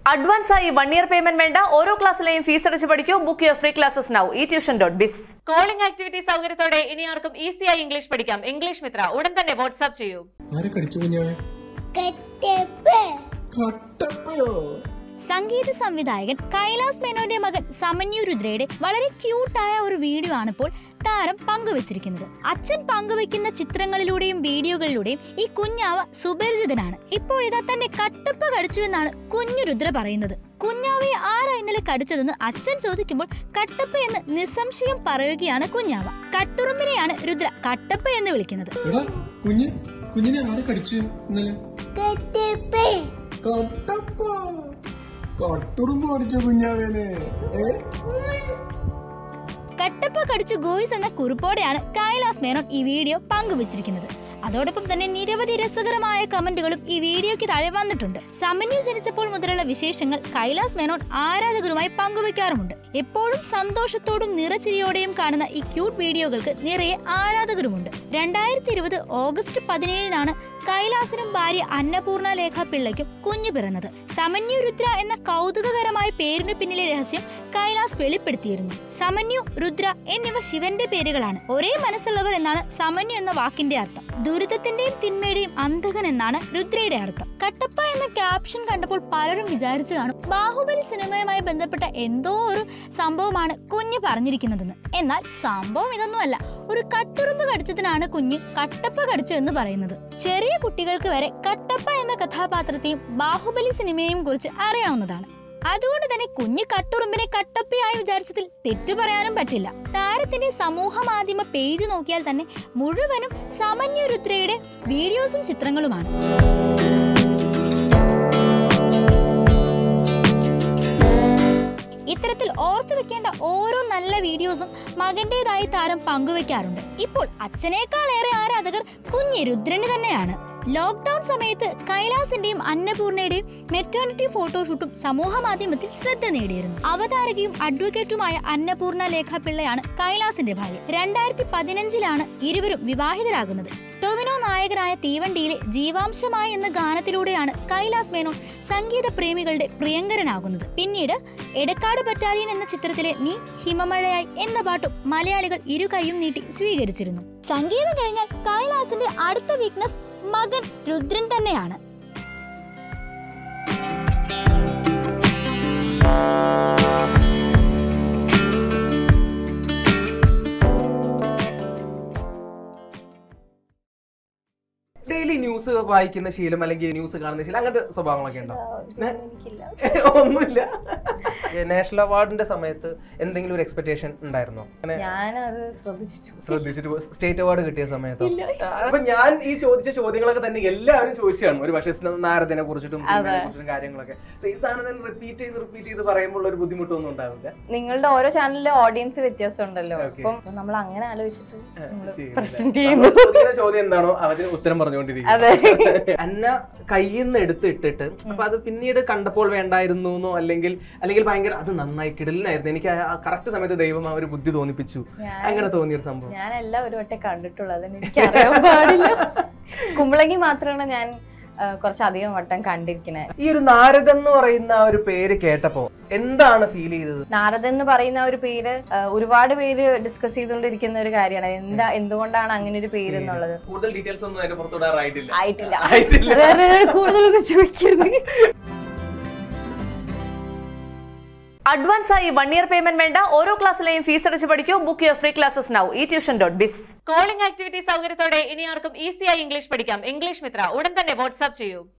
Advance ആയി one year payment വേണ്ട ഓരോ ക്ലാസ്സിലെയും ഫീസ് അടച്ച് പഠിക്കൂ book your free classes now e tuition dot biz calling activity സൗകര്യത്തോടെ ഇനി ആർക്കും ഈസിയായി ഇംഗ്ലീഷ് പഠിക്കാം ഇംഗ്ലീഷ് മിത്ര ഉടൻ തന്നെ വാട്സ്ആപ്പ് ചെയ്യൂ ആരെ കടിച്ചു കുഞ്ഞാവേ കെട്ടിപ്പ് കട്ടപ്പയോ സംഗീത സംവിധായകൻ കൈലാസ് മേനോന്റെ മകൻ സമന്യു രുദ്രയുടെ വളരെ ക്യൂട്ടായ ഒരു വീഡിയോ ആണിപ്പോൾ താരം പങ്കുവച്ചിരിക്കുന്നത് അച്ഛൻ പങ്കുവെക്കുന്ന ചിത്രങ്ങളിലൂടെയും വീഡിയോകളിലൂടെയും ഈ കുഞ്ഞാവ സുപരിചിതനാണ് ഇപ്പോഴിതാ തന്നെ കട്ടപ്പ കടിച്ചു എന്നാണ് കുഞ്ഞു രുദ്ര പറയുന്നത് കുഞ്ഞാവയെ ആരാ ഇന്നലെ കടിച്ചതെന്ന് അച്ഛൻ ചോദിക്കുമ്പോൾ കട്ടപ്പ എന്ന് നിസ്സംശയം പറയുകയാണ് കുഞ്ഞാവ കട്ടുറുമ്പിനെയാണ് രുദ്ര കട്ടപ്പ എന്ന് വിളിക്കുന്നത് എടാ കുഞ്ഞ് കുഞ്ഞിനെ ആരെ കടിച്ചു ഇന്നലെ കെട്ടിപ്പ് കട്ടപ്പ കട്ടുറുമ്പ് കടിച്ചു കുഞ്ഞാവേനെ ഏ കട്ടപ്പ കടിച്ചു ഗോയ്സ് എന്ന കുറിപ്പോടെയാണ് കൈലാസ് മേനോൻ ഈ വീഡിയോ പങ്കുവച്ചിരിക്കുന്നത് അതോടൊപ്പം തന്നെ നിരവധി രസകരമായ കമന്റുകളും ഈ വീഡിയോയ്ക്ക് താഴെ വന്നിട്ടുണ്ട് സമന്യു ജനിച്ചപ്പോൾ മുതലുള്ള വിശേഷങ്ങൾ കൈലാസ് മേനോൻ ആരാധകരുമായി പങ്കുവെക്കാറുമുണ്ട് എപ്പോഴും സന്തോഷത്തോടും നിറച്ചിരിയോടെയും കാണുന്ന ഈ ക്യൂട്ട് വീഡിയോകൾക്ക് നിറയെ ആരാധകരുമുണ്ട് രണ്ടായിരത്തി ഇരുപത് ഓഗസ്റ്റ് പതിനേഴിനാണ് കൈലാസിനും ഭാര്യ അന്നപൂർണ ലേഖ പിള്ളയ്ക്കും കുഞ്ഞു പിറന്നത് സമന്യു രുദ്ര എന്ന കൗതുകകരമായ പേരിനു പിന്നിലെ രഹസ്യം കൈലാസ് വെളിപ്പെടുത്തിയിരുന്നു സമന്യു രുദ്ര എന്നിവ ശിവന്റെ പേരുകളാണ് ഒരേ മനസ്സുള്ളവർ എന്നാണ് സമന്യു എന്ന വാക്കിന്റെ അർത്ഥം ദുരിതത്തിന്റെയും തിന്മയുടെയും അന്തകൻ എന്നാണ് രുദ്രയുടെ അർത്ഥം കട്ടപ്പ എന്ന ക്യാപ്ഷൻ കണ്ടപ്പോൾ പലരും വിചാരിച്ചു കാണും ബാഹുബലി സിനിമയുമായി ബന്ധപ്പെട്ട എന്തോ ഒരു സംഭവമാണ് കുഞ്ഞ് പറഞ്ഞിരിക്കുന്നതെന്ന് എന്നാൽ സംഭവം ഇതൊന്നുമല്ല ഒരു കട്ടുറുമ്പ് കടിച്ചതിനാണ് കുഞ്ഞ് കട്ടപ്പ കടിച്ചു എന്ന് പറയുന്നത് ചെറിയ കുട്ടികൾക്ക് വരെ കട്ടപ്പ എന്ന കഥാപാത്രത്തെയും ബാഹുബലി സിനിമയെയും കുറിച്ച് അറിയാവുന്നതാണ് അതുകൊണ്ട് തന്നെ കുഞ്ഞ് കട്ടുറുമ്പിനെ കട്ടപ്പയായി വിചാരിച്ചതിൽ തെറ്റു പറയാനും പറ്റില്ല താരത്തിന്റെ സമൂഹ മാധ്യമ പേജ് നോക്കിയാൽ തന്നെ മുഴുവനും സമന്യു രുദ്രയുടെ വീഡിയോസും ചിത്രങ്ങളുമാണ് ഇത്തരത്തിൽ ഓർത്തു വെക്കേണ്ട ഓരോ നല്ല വീഡിയോസും മകന്റേതായി താരം പങ്കുവെക്കാറുണ്ട് ഇപ്പോൾ അച്ഛനേക്കാളേറെ ആരാധകർ കുഞ്ഞ് രുദ്രന് തന്നെയാണ് ലോക്ക്ഡൌൺ സമയത്ത് കൈലാസിന്റെയും അന്നപൂർണയുടെയും മെറ്റേണിറ്റി ഫോട്ടോഷൂട്ടും സമൂഹ മാധ്യമത്തിൽ ശ്രദ്ധ നേടിയിരുന്നു അവതാരകയും അഡ്വക്കേറ്റുമായ അന്നപൂർണ ലേഖ പിള്ളയാണ് കൈലാസിന്റെ ഭാര്യ രണ്ടായിരത്തി പതിനഞ്ചിലാണ് ഇരുവരും വിവാഹിതരാകുന്നത് ടൊവിനോ നായകനായ തീവണ്ടിയിലെ ജീവാംശമായി എന്ന ഗാനത്തിലൂടെയാണ് കൈലാസ് മേനോൻ സംഗീത പ്രേമികളുടെ പ്രിയങ്കരനാകുന്നത് പിന്നീട് എടക്കാട് ബറ്റാലിയൻ എന്ന ചിത്രത്തിലെ നീ ഹിമമഴയായി എന്ന പാട്ടും മലയാളികൾ ഇരു കൈയും നീട്ടി സ്വീകരിച്ചിരുന്നു സംഗീതം കഴിഞ്ഞാൽ കൈലാസിന്റെ അടുത്ത വീക്ക്നസ് മകൻ രുദ്രൻ തന്നെയാണ് ഡെയിലി ന്യൂസ് വായിക്കുന്ന ശീലം അല്ലെങ്കിൽ ന്യൂസ് കാണുന്ന ശീലം അങ്ങനത്തെ സ്വഭാവങ്ങളൊക്കെ ഉണ്ടോ ഏ? ഒന്നുമില്ല നാഷണൽ അവാർഡിന്റെ സമയത്ത് എന്തെങ്കിലും ഒരു എക്സ്പെക്ടേഷൻ ഉണ്ടായിരുന്നോ അങ്ങനെ ഞാനത് ശ്രദ്ധിച്ചിട്ടു ശ്രദ്ധിച്ചിട്ട് സ്റ്റേറ്റ് അവാർഡ് കിട്ടിയ സമയത്തോ അപ്പൊ ഞാൻ ഈ ചോദിച്ച ചോദ്യങ്ങളൊക്കെ തന്നെ എല്ലാവരും ചോദിച്ചാണ് ഒരു പക്ഷേ നാരദിനെ കുറിച്ചിട്ടും സിനിമയെ കുറിച്ചിട്ടും കാര്യങ്ങളൊക്കെ So ഈ സാധനം തന്നെ റിപ്പീറ്റ് ചെയ്ത് റിപ്പീറ്റ് ചെയ്ത് പറയുമ്പോൾ ഒരു ബുദ്ധിമുട്ടൊന്നും ഉണ്ടാവില്ല നിങ്ങളുടെ ഓരോ ചാനലിലെ ഓഡിയൻസ് വ്യത്യാസം ഉണ്ടല്ലോ Okay. അപ്പം നമ്മൾ അങ്ങനെ ആലോചിച്ചിട്ട് നമ്മള് ചെയ്യുന്നില്ല. പ്രസന്റ് നമ്മൾ ചെയ്യുന്നു ചോദിക്കുന്ന ചോദ്യം എന്താണോ അതിന് ഉത്തരം പറഞ്ഞുകൊണ്ടിരിക്കും അന്ന കയ്യിൽ നിന്ന് എടുത്ത് ഇട്ടിട്ട് അപ്പൊ അത് പിന്നീട് കണ്ടപ്പോൾ വേണ്ടായിരുന്നു എന്നോ അല്ലെങ്കിൽ അല്ലെങ്കിൽ ഭയങ്കര അത് നന്നായി കിടലിനായിരുന്നു എനിക്ക് ആ കറക്റ്റ് സമയത്ത് ദൈവം ആ ഒരു ബുദ്ധി തോന്നിപ്പിച്ചു ഞാൻ- അങ്ങനെ തോന്നിയൊരു സംഭവം ഞാൻ എല്ലാം ഒരു വട്ടം കണ്ടിട്ടുള്ളൂ അതിന് എനിക്ക് അറിയാൻ പാടില്ല കുമ്പളങ്ങി മാത്രമാണ് ഞാൻ ആ, കുറച്ചധികം വട്ടം കണ്ടിരിക്കണേ ഈ ഒരു നാരദൻ എന്ന് പറയുന്ന ആ ഒരു പേര് കേട്ടപ്പോ എന്താണ് ഫീൽ ചെയ്തത് നാരദൻ എന്ന് പറയുന്ന ആ ഒരു പേര് ആ, ഒരുപാട് പേര് ഡിസ്കസ് ചെയ്തുകൊണ്ടിരിക്കുന്ന ഒരു കാര്യമാണ് എന്താ എന്തുകൊണ്ടാണ് അങ്ങനെ ഒരു പേര് എന്നുള്ളത് കൂടുതൽ ഡീറ്റെയിൽസ് ഒന്നും അതിന്റെ പുറത്തുവിടാറായിട്ടില്ല ആയിട്ടില്ല ആയിട്ടില്ല. വേറെ കൂടുതലൊന്നും ചോദിക്കരുത് അഡ്വാൻസ് ആയി വൺ ഇയർ പേയ്മെന്റ് വേണ്ട ഓരോ ക്ലാസ്സിലെയും ഫീസ് അടച്ച് പഠിക്കൂ book your free classes now e tuition dot biz calling activity സൗകര്യത്തോടെ ഇനി ആർക്കും ഈസിയായി ഇംഗ്ലീഷ് പഠിക്കാം ഇംഗ്ലീഷ് മിത്ര ഉടൻ തന്നെ വാട്സ്ആപ്പ് ചെയ്യൂ